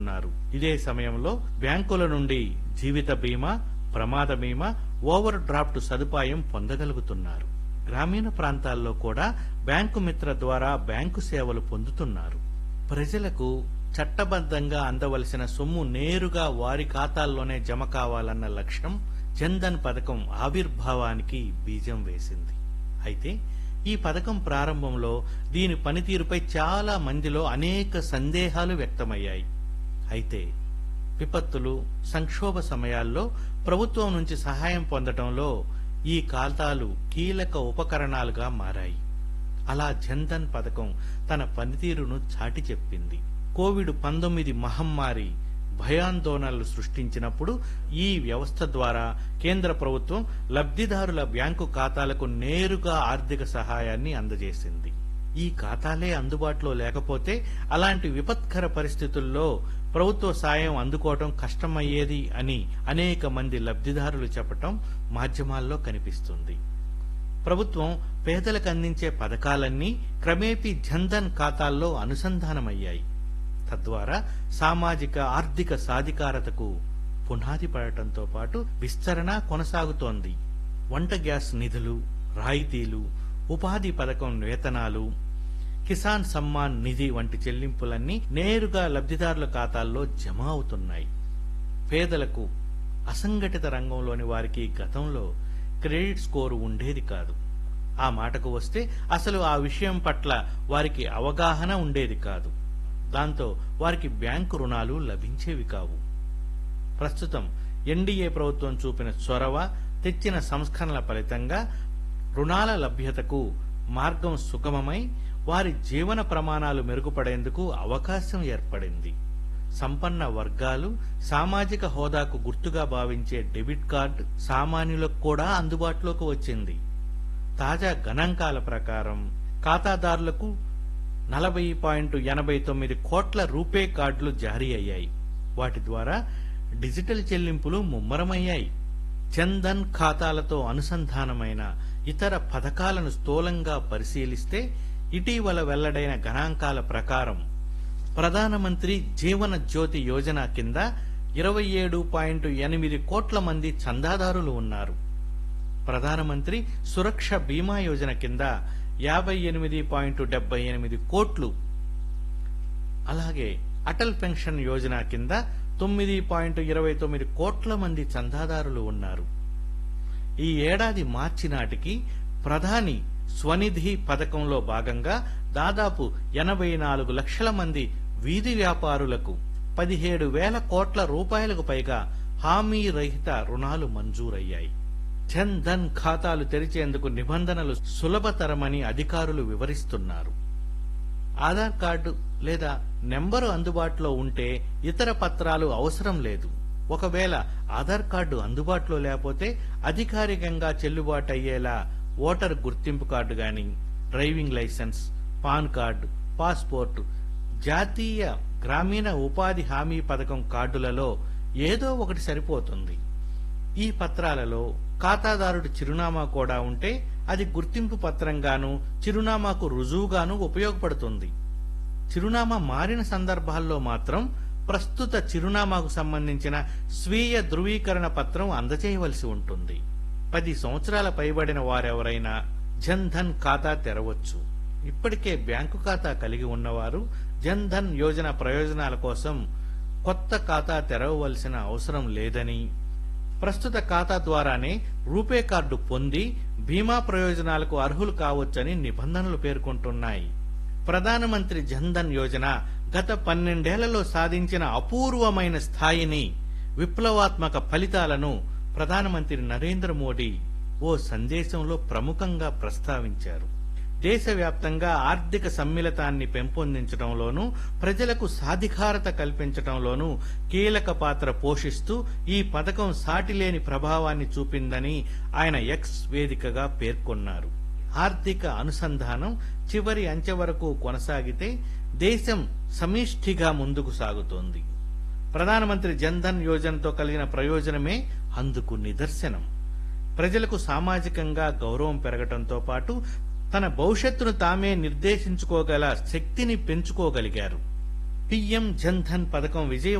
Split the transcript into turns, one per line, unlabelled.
ఉన్నారు ఇదే సమయంలో బ్యాంకుల నుండి జీవిత బీమా ప్రమాద బీమా ఓవర్ డ్రాఫ్ట్ సదుపాయం పొందగలుగుతున్నారు గ్రామీణ ప్రాంతాల్లో కూడా బ్యాంకు మిత్ర ద్వారా బ్యాంకు సేవలు పొందుతున్నారు ప్రజలకు చట్టబద్ధంగా అందవలసిన సొమ్ము నేరుగా వారి ఖాతాల్లోనే జమ కావాలన్న లక్ష్యం జన్ధన్ పథకం ఆవిర్భావానికి బీజం వేసింది అయితే ఈ పథకం ప్రారంభంలో దీని పనితీరుపై చాలా మందిలో అనేక సందేహాలు వ్యక్తమయ్యాయి అయితే విపత్తులు సంక్షోభ సమయాల్లో ప్రభుత్వం నుంచి సహాయం పొందటంలో ఈ ఖాతాలు కీలక ఉపకరణాలుగా మారాయి అలా జన్ధన్ పథకం తన పనితీరును చాటి చెప్పింది కోవిడ్ పంతొమ్మిది మహమ్మారి భయాందోళనలు సృష్టించినప్పుడు ఈ వ్యవస్థ ద్వారా కేంద్ర ప్రభుత్వం లబ్ధిదారుల బ్యాంకు ఖాతాలకు నేరుగా ఆర్థిక సహాయాన్ని అందజేసింది ఈ ఖాతాలే అందుబాటులో లేకపోతే అలాంటి విపత్కర పరిస్థితుల్లో ప్రభుత్వ సాయం అందుకోవటం కష్టమయ్యేది అని అనేక మంది లబ్ధిదారులు చెప్పటం మాధ్యమాల్లో కనిపిస్తుంది ప్రభుత్వం పేదలకు అందించే పథకాలన్నీ క్రమేపీ జన్ధన్ ఖాతాల్లో అనుసంధానమయ్యాయి తద్వారా సామాజిక ఆర్థిక సాధికారతకు పునాది పడటంతో పాటు విస్తరణ కొనసాగుతోంది వంట గ్యాస్ నిధులు రాయితీలు ఉపాధి పథకం వేతనాలు కిసాన్ సమ్మాన్ నిధి వంటి చెల్లింపులన్నీ నేరుగా లబ్ధిదారుల ఖాతాల్లో జమ అవుతున్నాయి పేదలకు అసంఘటిత రంగంలోని వారికి గతంలో క్రెడిట్ స్కోరు ఉండేది కాదు ఆ మాటకు వస్తే అసలు ఆ విషయం పట్ల వారికి అవగాహన ఉండేది కాదు దాంతో వారికి బ్యాంకు రుణాలు లభించేవి కావు ప్రస్తుతం ఎన్డీఏ ప్రభుత్వం చూపిన చొరవ తెచ్చిన సంస్కరణల ఫలితంగా రుణాల లభ్యతకు మార్గం సుగమమై వారి జీవన ప్రమాణాలు మెరుగుపడేందుకు అవకాశం ఏర్పడింది సంపన్న వర్గాలు సామాజిక హోదాకు గుర్తుగా భావించే డెబిట్ కార్డు సామాన్యులకు కూడా అందుబాటులోకి వచ్చింది తాజా గణాంకాల ప్రకారం ఖాతాదారులకు నలభై పాయింట్ ఎనభై తొమ్మిది కోట్ల రూపే కార్డులు జారీ అయ్యాయి వాటి ద్వారా డిజిటల్ చెల్లింపులు ముమ్మరమయ్యాయి జన్ధన్ ఖాతాలతో అనుసంధానమైన ఇతర పథకాలను స్థూలంగా పరిశీలిస్తే ఇటీవల వెల్లడైన గణాంకాల ప్రకారం ప్రధానమంత్రి జీవన జ్యోతి యోజన కింద ఇరవై ఏడు పాయింట్ ఎనిమిది కోట్ల మంది చందాదారులు ఉన్నారు ప్రధానమంత్రి సురక్ష బీమా యోజన కింద యాభై ఎనిమిది పాయింట్ డెబ్బై ఎనిమిది కోట్లు అలాగే అటల్ పెన్షన్ యోజన కింద తొమ్మిది పాయింట్ ఇరవై తొమ్మిది కోట్ల మంది చందాదారులు ఉన్నారు ఈ ఏడాది మార్చి నాటికి ప్రధాని స్వనిధి పథకంలో భాగంగా దాదాపు ఎనభై నాలుగు లక్షల మంది వీధి వ్యాపారులకు పదిహేడు వేల కోట్ల రూపాయలకు పైగా హామీ రహిత రుణాలు మంజూరయ్యాయి జన్ ధన్ ఖాతాలు తెరిచేందుకు నిబంధనలు సులభతరమని అధికారులు వివరిస్తున్నారు ఆధార్ కార్డు లేదా నెంబరు అందుబాటులో ఉంటే ఇతర పత్రాలు అవసరం లేదు ఒకవేళ ఆధార్ కార్డు అందుబాటులో లేకపోతే అధికారికంగా చెల్లుబాటు అయ్యేలా ఓటర్ గుర్తింపు కార్డు గాని driving licence PAN card passport జాతీయ గ్రామీణ ఉపాధి హామీ పథకం కార్డులలో ఏదో ఒకటి సరిపోతుంది ఈ పత్రాలలో ఖాతాదారుడి చిరునామా కూడా ఉంటే అది గుర్తింపు పత్రంగాను చిరునామాకు రుజువుగాను ఉపయోగపడుతుంది చిరునామా మారిన సందర్భాల్లో మాత్రం ప్రస్తుత చిరునామాకు సంబంధించిన స్వీయ ధృవీకరణ పత్రం అందజేయవలసి ఉంటుంది పది సంవత్సరాల పైబడిన వారెవరైనా జన్ ధన్ ఖాతా తెరవచ్చు ఇప్పటికే బ్యాంకు ఖాతా కలిగి ఉన్నవారు జన్ ధన్ యోజన ప్రయోజనాల కోసం కొత్త ఖాతా తెరవవలసిన అవసరం లేదని ప్రస్తుత ఖాతా ద్వారానే రూపే కార్డు పొంది బీమా ప్రయోజనాలకు అర్హులు కావచ్చని నిబంధనలు పేర్కొంటున్నాయి ప్రధానమంత్రి జన్ధన్ యోజన గత పన్నెండేళ్లలో సాధించిన అపూర్వమైన స్థాయిని విప్లవాత్మక ఫలితాలను ప్రధానమంత్రి నరేంద్ర మోడీ ఓ సందేశంలో ప్రముఖంగా ప్రస్తావించారు దేశవ్యాప్తంగా ఆర్థిక సమ్మిళతాన్ని పెంపొందించడంలోనూ ప్రజలకు సాధికారత కల్పించడంలోనూ కీలక పాత్ర పోషిస్తూ ఈ పథకం సాటిలేని ప్రభావాన్ని చూపిందని ఆయన ఎక్స్ వేదికగా పేర్కొన్నారు ఆర్థిక అనుసంధానం చివరి అంచె వరకు కొనసాగితే దేశం సమిష్టిగా ముందుకు సాగుతోంది ప్రధానమంత్రి జన్ధన్ యోజనతో కలిగిన ప్రయోజనమే అందుకు నిదర్శనం ప్రజలకు సామాజికంగా గౌరవం పెరగటంతో పాటు తన భవిష్యత్తును తామే నిర్దేశించుకోగల శక్తిని పెంచుకోగలిగారు పిఎం జన్ ధన్ పథకం విజయ